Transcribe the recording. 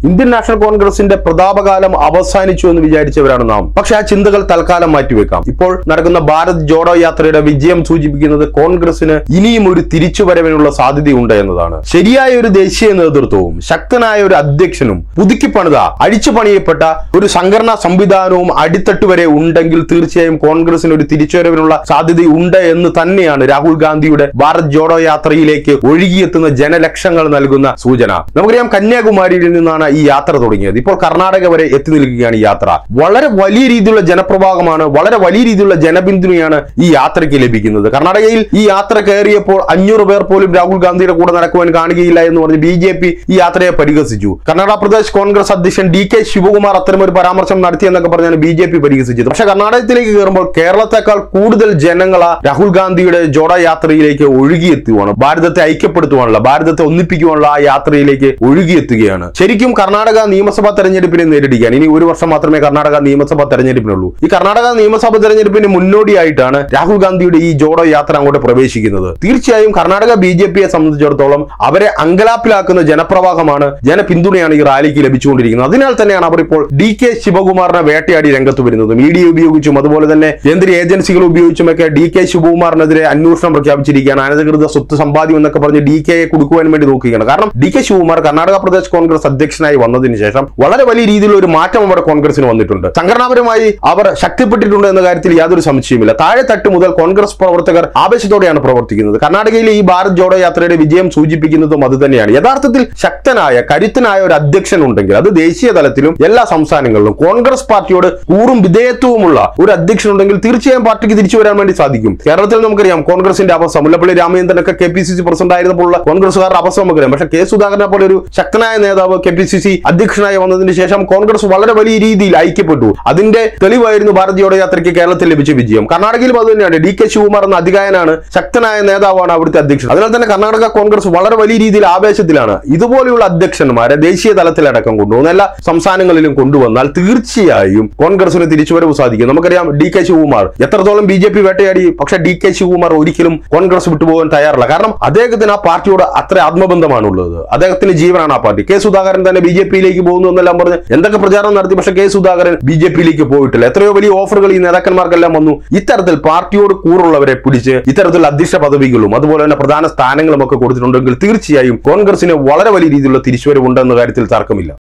Indian national കോൺഗ്രസിന്റെ പ്രതാപകാലം അവസാനിച്ചു എന്ന് വിചാരിച്ചവരാണ് നാം പക്ഷെ ആ ചിന്തകൾ തൽക്കാലം മാറ്റിവെക്കാം ഇപ്പോൾ നടക്കുന്ന ഭാരത് ജോഡോ യാത്രയുടെ വിജയം സൂചിപ്പിക്കുന്നത് കോൺഗ്രസിന് ഇനിയും ഒരു തിരിച്ചുവരവിനുള്ള സാധ്യതയുണ്ട് എന്നതാണ് ശരിയായ ഒരു ദേശീയ നേതൃത്വവും ശക്തനായ ഒരു അധ്യക്ഷനും പുതുക്കി പണിത അഴിച്ചു പണിയപ്പെട്ട ഒരു സംഘടനാ സംവിധാനവും അടിത്തട്ട് വരെ ഉണ്ടെങ്കിൽ തീർച്ചയായും കോൺഗ്രസിന് ഒരു തിരിച്ചുവരവിനുള്ള സാധ്യതയുണ്ട് എന്ന് തന്നെയാണ് രാഹുൽ ഗാന്ധിയുടെ ഭാരത് ജോഡോ യാത്രയിലേക്ക് ഒഴുകിയെത്തുന്ന ജനലക്ഷങ്ങൾ നൽകുന്ന സൂചന നമുക്കറിയാം കന്യാകുമാരിയിൽ നിന്നാണ് ഈ യാത്ര തുടങ്ങിയത് ഇപ്പോൾ കർണാടക വരെ എത്തി നിൽക്കുകയാണ് ഈ യാത്ര വളരെ വലിയ രീതിയിലുള്ള ജനപ്രവാഹമാണ് വളരെ വലിയ രീതിയിലുള്ള ജനപിന്തുണയാണ് ഈ യാത്രയ്ക്ക് ലഭിക്കുന്നത് കർണാടകയിൽ ഈ യാത്ര കയറിയപ്പോൾ അഞ്ഞൂറ് പേർ പോലും രാഹുൽ ഗാന്ധിയുടെ കൂടെ നടക്കുവാൻ കാണുകയില്ല എന്ന് പറഞ്ഞ് ബി ജെ പി ഈ യാത്രയെ പരിഹസിച്ചു കർണാടക പ്രദേശ് കോൺഗ്രസ് അധ്യക്ഷൻ ഡി കെ ശിവകുമാർ അത്തരമൊരു പരാമർശം നടത്തിയെന്നൊക്കെ പറഞ്ഞാണ് ബി ജെ പി പരിഹസിച്ചത് പക്ഷെ കർണാടകത്തിലേക്ക് കയറുമ്പോൾ കേരളത്തെക്കാൾ കൂടുതൽ ജനങ്ങളാ രാഹുൽ ഗാന്ധിയുടെ ജോഡോ യാത്രയിലേക്ക് ഒഴുകിയെത്തുവാണ് ഭാരതത്തെ ഐക്യപ്പെടുത്തുവാനുള്ള ഭാരതത്തെ ഒന്നിപ്പിക്കുവാനുള്ള ആ യാത്രയിലേക്ക് ഒഴുകിയെത്തുകയാണ് ശരിക്കും കർണാടക നിയമസഭാ തെരഞ്ഞെടുപ്പിനെ നേരിടുകയാണ് ഇനി ഒരു വർഷം മാത്രമേ കർണാടക നിയമസഭാ തെരഞ്ഞെടുപ്പിനുള്ളൂ ഈ കർണാടക നിയമസഭാ തെരഞ്ഞെടുപ്പിന് മുന്നോടിയായിട്ടാണ് രാഹുൽ ഗാന്ധിയുടെ ഈ ജോഡോ യാത്ര അങ്ങോട്ട് പ്രവേശിക്കുന്നത് തീർച്ചയായും കർണാടക ബി ജെ പിയെ സംബന്ധിച്ചിടത്തോളം അവരെ അങ്കലാപ്പിലാക്കുന്ന ജനപ്രവാഹമാണ് ജനപിന്തുണയാണ് ഈ റാലിക്ക് ലഭിച്ചുകൊണ്ടിരിക്കുന്നത് അതിനാൽ തന്നെയാണ് അവർ ഇപ്പോൾ ഡി കെ ശിവകുമാറിനെ വേട്ടയാടി രംഗത്ത് വരുന്നത് മീഡിയ ഉപയോഗിച്ചും അതുപോലെ തന്നെ കേന്ദ്ര ഏജൻസികൾ ഉപയോഗിച്ചുമൊക്കെ ഡി കെ ശിവകുമാറിനെതിരെ അന്വേഷണം പ്രഖ്യാപിച്ചിരിക്കുകയാണ് അനധികൃത സ്വത്ത് സമ്പാദ്യം എന്നൊക്കെ പറഞ്ഞ് ഡി കെയെ കൊടുക്കുവാൻ വേണ്ടി നോക്കുകയാണ് കാരണം D K Shivakumar Karnataka Pradesh Congress അധ്യക്ഷനായി വന്നതിന് ശേഷം വളരെ വലിയ രീതിയിലുള്ള ഒരു മാറ്റം അവിടെ കോൺഗ്രസിന് വന്നിട്ടുണ്ട് സംഘടനാപരമായി അവർ ശക്തിപ്പെട്ടിട്ടുണ്ട് എന്ന കാര്യത്തിൽ യാതൊരു സംശയമില്ല താഴെ തട്ട് മുതൽ കോൺഗ്രസ് പ്രവർത്തകർ ആവേശത്തോടെയാണ് പ്രവർത്തിക്കുന്നത് കർണാടകയിലെ ഈ ഭാരത് ജോഡോ യാത്രയുടെ വിജയം സൂചിപ്പിക്കുന്നതും അത് തന്നെയാണ് യഥാർത്ഥത്തിൽ ശക്തനായ കരുത്തനായ ഒരു അധ്യക്ഷൻ ഉണ്ടെങ്കിൽ അത് ദേശീയ തലത്തിലും എല്ലാ സംസ്ഥാനങ്ങളിലും കോൺഗ്രസ് പാർട്ടിയോട് കൂറും വിധേയത്വവുമുള്ള ഒരു അധ്യക്ഷൻ ഉണ്ടെങ്കിൽ തീർച്ചയായും പാർട്ടിക്ക് തിരിച്ചു വരാൻ വേണ്ടി സാധിക്കും കേരളത്തിൽ നമുക്കറിയാം കോൺഗ്രസിന്റെ അവസ്ഥ മുല്ലപ്പള്ളി രാമചന്ദ്രനൊക്കെ K P C C president ആയിരുന്നപ്പോഴുള്ള കോൺഗ്രസുകാരുടെ അവസ്ഥ നമുക്കറിയാം പക്ഷേ കെ സുധാകരനെ പോലെ ഒരു ശക്തനായ നേതാവ് കെ പി സി സി അധ്യക്ഷനായി വന്നതിന് ശേഷം കോൺഗ്രസ് വളരെ വലിയ രീതിയിൽ ഐക്യപ്പെട്ടു അതിന്റെ തെളിവായിരുന്നു ഭാരത് ജോഡോ യാത്രയ്ക്ക് കേരളത്തിൽ ലഭിച്ച വിജയം കർണാടകയിലും അത് തന്നെയാണ് ഡി കെ ശിവകുമാർ എന്ന അധികായനാണ് ശക്തനായ നേതാവാണ് അവിടുത്തെ അധ്യക്ഷൻ അതിനാൽ തന്നെ കർണാടക കോൺഗ്രസ് വളരെ വലിയ രീതിയിൽ ആവേശത്തിലാണ് ഇതുപോലെയുള്ള അധ്യക്ഷന്മാരെ ദേശീയ തലത്തിലടക്കം കൊണ്ടുവന്ന് എല്ലാ സംസ്ഥാനങ്ങളിലും കൊണ്ടുവന്നാൽ തീർച്ചയായും കോൺഗ്രസിന് തിരിച്ചുവരവ് സാധിക്കും നമുക്കറിയാം ഡി കെ ശിവകുമാർ എത്രത്തോളം ബി ജെ പി വേട്ടയാടി പക്ഷേ ഡി കെ ശിവകുമാർ ഒരിക്കലും കോൺഗ്രസ് വിട്ടുപോകാൻ തയ്യാറല്ല കാരണം അദ്ദേഹത്തിന് ആ പാർട്ടിയോട് അത്ര ആത്മബന്ധമാണുള്ളത് അദ്ദേഹത്തിന് ജീവനാണ് ആ പാർട്ടി കെ സുധാകരൻ തന്നെ ബി ജെ പിയിലേക്ക് പോകുന്നു എന്നെല്ലാം പറഞ്ഞ് എന്തൊക്കെ പ്രചാരണം നടത്തി പക്ഷേ കെ സുധാകരൻ ബി ജെ പിയിലേക്ക് പോയിട്ടില്ല എത്രയോ വലിയ ഓഫറുകൾ ഈ നേതാക്കന്മാർക്കെല്ലാം വന്നു ഇത്തരത്തിൽ പാർട്ടിയോട് കൂറുള്ളവരെ പിടിച്ച് ഇത്തരത്തിൽ അധ്യക്ഷ പദവികളും അതുപോലെ തന്നെ പ്രധാന സ്ഥാനങ്ങളും ഒക്കെ കൊടുത്തിട്ടുണ്ടെങ്കിൽ തീർച്ചയായും കോൺഗ്രസിന് വളരെ വലിയ രീതിയിലുള്ള തിരിച്ചുവരവുണ്ടെന്ന കാര്യത്തിൽ തർക്കമില്ല